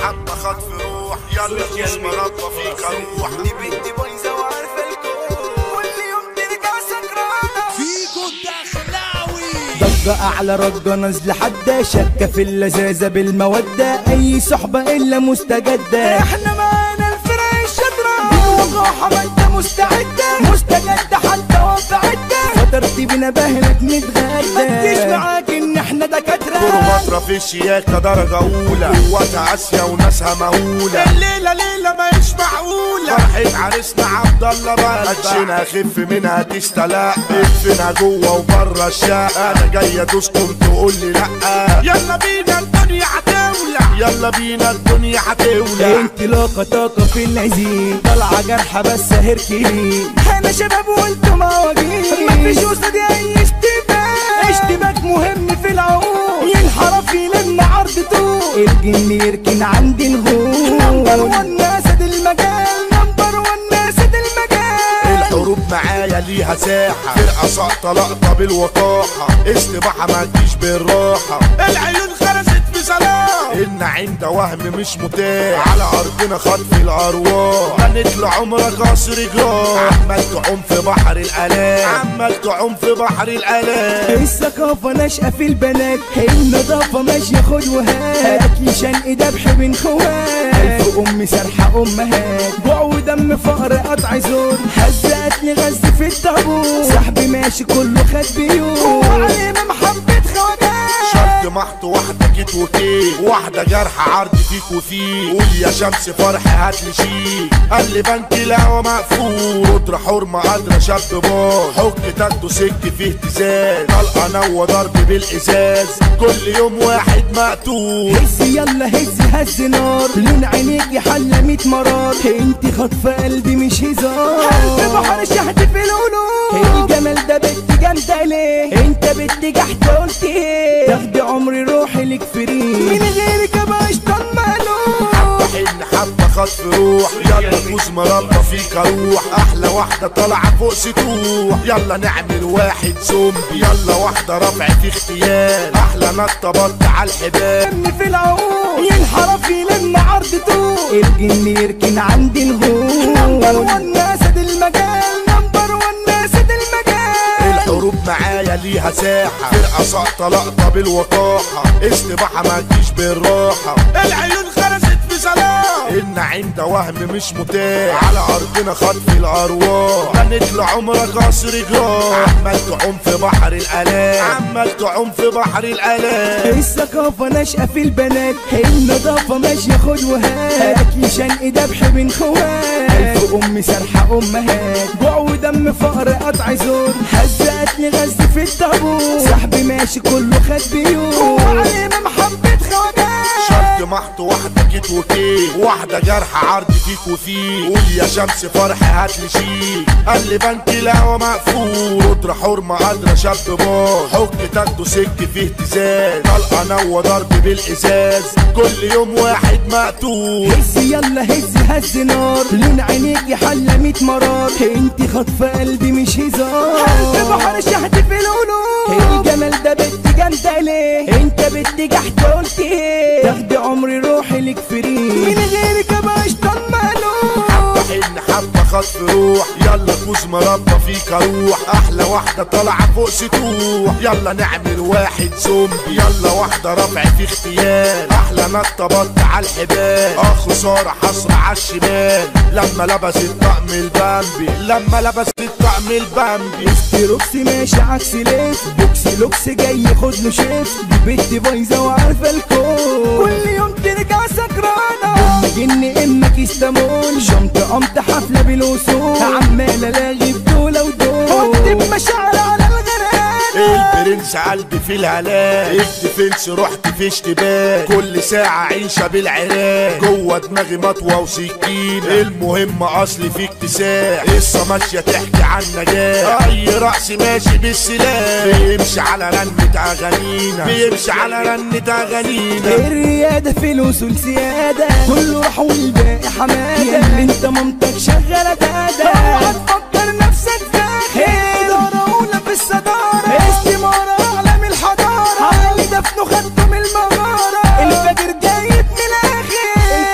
حبة خطف روح يلا دوس مربى فيك اروح دي بنتي بايظه وعارفه الكون كل يوم ترجع سكرانه فيكو الدخلاوي ضجة أعلى رجة نازلة حدة شكة في اللذاذة بالمودة أي صحبة إلا مستجدة احنا معانا الفرق الشاطره بالوقاحه ما انت مستعده مستجدة حتى وفعدة فترتي بنا بهلك متغدى ما تجيش معاك إن إحنا دكاترة كليوباترا في الشياكة درجة أولى قوتها آسيا وناسها مهولة الليلة ليلة ما مش معقولة فرحة عريسنا عبد الله بلبع قدشنا خف منها تستلق ادفنها جوه وبره الشقة أنا جاي أدوسكم تقول لي لأ يلا بينا الدنيا هتولع يلا بينا الدنيا هتولع انت لاقة طاقة في العزيز طالعة جرحة بس هركلي انا شباب وانتم مواجيع مفيش قصادي أي اشتباك اشتباك مهم في العقول ينحرف يلم عرض طول الجن يركن عندي نمبر الهول وان اسد المجال نمبر وان اسد المجال الحروب معايا ليها ساحة فرقة ساقطة لقطة بالوقاحة استباحة ما تجيش بالراحة العيون خرجت في سلام إن عند وهم مش متاح على أرضنا خطف الأرواح هنطلع عمرك قصر جراح عمال تعوم في بحر الآلام عمال تعوم في بحر الآلام الثقافة ناشئة في البنات النظافة ماشية خد وهات هاتلي شنق ذبح بين خوات ألف أم سرحة أمهات جوع ودم فقر قطع زور هزقتني غز في الطابور صاحبي ماشي كله خد بيوت وعلينا محبة خواجات شد محط واحدة جيت وكيت واحدة جرح عرض فيك وفيك قول يا شمس فرحي هاتلي شيك قال لي بنك الهوا مقفول قدرة حرمة قادرة شاب بار حك تاخده سك فيه اهتزاز طلقة نوى ضرب بالإزاز كل يوم واحد مقتول هز يلا هز هز نار لون عينيكي حلة ميت مرار انت خاطفة قلبي مش هزار قلب بحر شهد في القلوب الجمال ده بنت جامدة ليه انت بنت جحت قلت ايه تاخدي عمري روحي لك فري من غيرك ابقى اشطن مالوف حن حبة خطف روح يلا فوز مربى فيك اروح احلى واحدة طالعة فوق سطوح يلا نعمل واحد زومبي يلا واحدة رفع في اغتيال احلى نطة بط على الحبال من في العقول ينحرف يلم عرض طول الجن يركن عندي نمبر الهول وان اسد المجال نمبر وان اسد المجال الحروب معايا ليها ساحة فرقة ساقطة لقطة بالوقاحة استباحة ما تجيش بالراحة العيون خرجت في سلام إن عند وهم مش متاح على أرضنا خطف الأرواح هنطلع عمرك قصر جراح عمال تعوم في بحر الآلام عمال تعوم في بحر الآلام الثقافة ناشئة في البنات النظافة ماشية خد وهات هاتلي شنق ذبح بين خوات ألف أم سرحة أمهات جوع ودم فقر قطع زور هزقتني غز في الطابور صاحبي ماشي كله خد بيوت وعلينا محبة خواجات شد محط واحدة جيت وكيت واحدة جرح عرض فيك وفيك قول يا شمس فرحي هاتلي شيك قال لي بنك الهوا مقفول قدرة حرمة قادرة شاب بار حك تاخده سك فيه اهتزاز طلقة نوى ضرب بالإزاز كل يوم واحد مقتول هز يلا هز هز نار لون عينيكي حلة ميت مرار انت خاطفة قلبي مش قلب هزار بحر شهد في القلوب الجمال ده بنت جامدة ليه انت بنت جحت قلت ايه تاخدي عمري روحي لك فري من غيرك ابقى اشطن مالوف حن حبة خطف روح يلا فوز مربى فيك اروح احلى واحدة طالعة فوق سطوح يلا نعمل واحد زومبي يلا واحدة رفع في اغتيال احلى نطة بط على الحبال اه خسارة حصر على الشمال لما لبست طقم البامبي لما لبست طقم البامبي روكس ماشي عكس ليف بوكس لوكس جاي خد له شيف دي بنت بايظه وعارفه الكون كل يوم ترجع سكرانة اما جن اما كيستامول شمت قمت حفله بالوصول عمال الاغي بدوله ودول واكتب مشاعر على الغرقانة البرنس قلبي في الهلاك الديفنس رحت في اشتباك كل ساعة عيشة بالعراك جوه دماغي مطوة وسكين المهم اصلي في اكتساح قصة ماشية تحكي عن نجاح اي رأس ماشي بالسلاح بيمشي على رنة اغانينا بيمشي على رنة اغانينا الرياده في الوصول سياده كله راح والباقي حماده ياللي انت مامتك شغاله داده اوعى تفكر نفسك فاخر إدارة أولى في الصدارة استمارة أعلى من الحضارة على اللي دفنه خدته من المغارة الفجر جايب من الآخر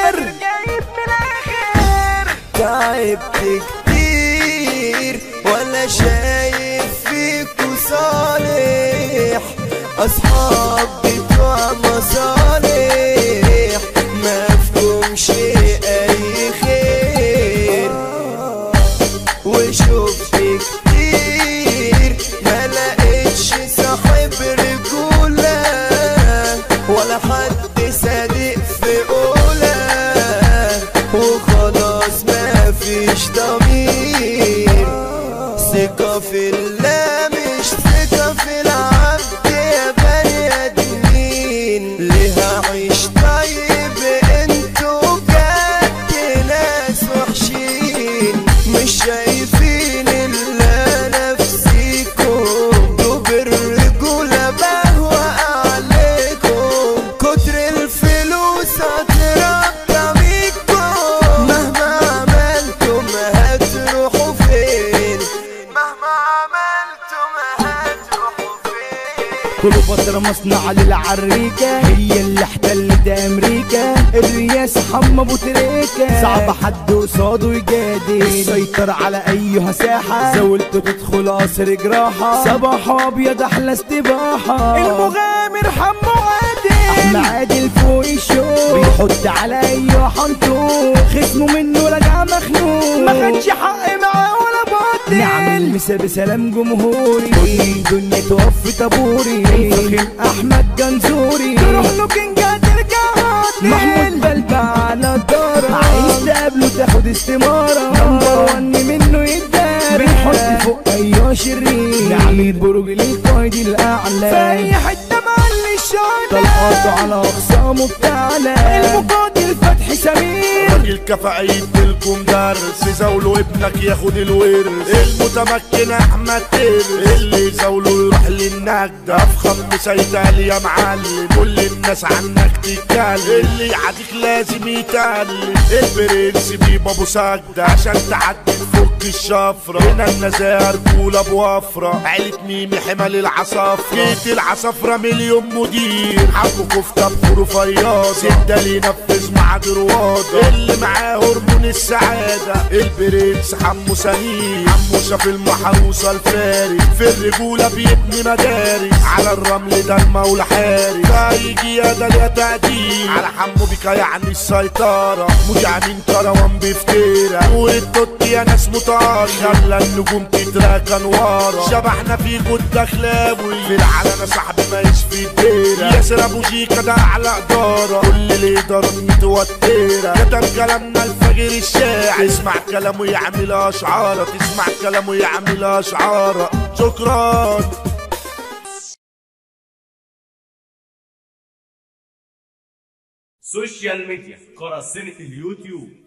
بتوع مصالح مفهومش اي خير وشفت كتير ما لقيتش صاحب رجولة ولا حد صادق في قولة وخلاص ما فيش ضمير ثقة في الله مش ثقة في العبد يا بني ادمين ليه عيش طيب انتوا بجد ناس وحشين مش شايفين الا نفسيكم دوب الرجولة بهوى عليكم كتر الفلوس هتربى بيكم مهما عملتم هتروحوا فين مهما عملتم هتروحوا فين كله فترة مصنع للعريكة هي اللي احتلت امريكا الرياسة حمى ابو تريكة صعب حد قصاده يجادل السيطرة على ايها ساحة زاولته تدخل قصر جراحة صباح ابيض احلى استباحة المغامر حمو عادل احنا عادل فوق الشوق بيحط على ايها حنطوق خصمه منه رجع مخنوق ما خدش حق معاه ولا باطل نعمل مسا بسلام جمهوري كل الدنيا تقف في طابوري الفخم احمد جنزوري تروح له كينجا ترجع عاطل محمود بلبع على الدارة عايز تقابله تاخد استمارة نمبر ون منه يتدار بنحط فوق اي شرير نعمل برج للقائد الاعلى في اي حتة معلي الشاطئ طلقاته على اخصامه بتاعنا المقاتل فتحي سمير راجل كفى يديلكم درس زاولوا ابنك ياخد الورث المتمكن احمد ترس اللي زاوله يروح للنجدة افخم مسيطر يا معلم كل الناس عنك تتكلم اللي يعاديك لازم يتقلب البرنس بيبقى ابو سجدة عشان تعدي تفك الشفرة هنا النزاهة رجولة بوفرة عيلة ميمي حمل العصافرة جيت العصافرة مليون مدير حبوا كفتة بخور فياض سدة اللي ينفذ مع درواضة اللي معاه هرمون السعادة البرنس حمو سليم حمو شاف المحروسة الفاري في الرجولة بيبني مدارس على الرمل ده المولى حارس ده يجي يا ده يا تقدير على حمو بيكا يعني السيطرة مجعمين كروان بفتيرة نور التوت يا ناس مطار خلى النجوم تتراكن ورا شبحنا في كود دخلاوي في العلنة صاحبي ما يشفي الديرة ياسر ابو جيكا ده اعلى ادارة كل اللي يقدر متوترة كتب كلامنا الفجر الشاعر اسمع كلامه يعمل اشعار تسمع كلامه يعمل اشعار شكرا سوشيال ميديا قراصنة اليوتيوب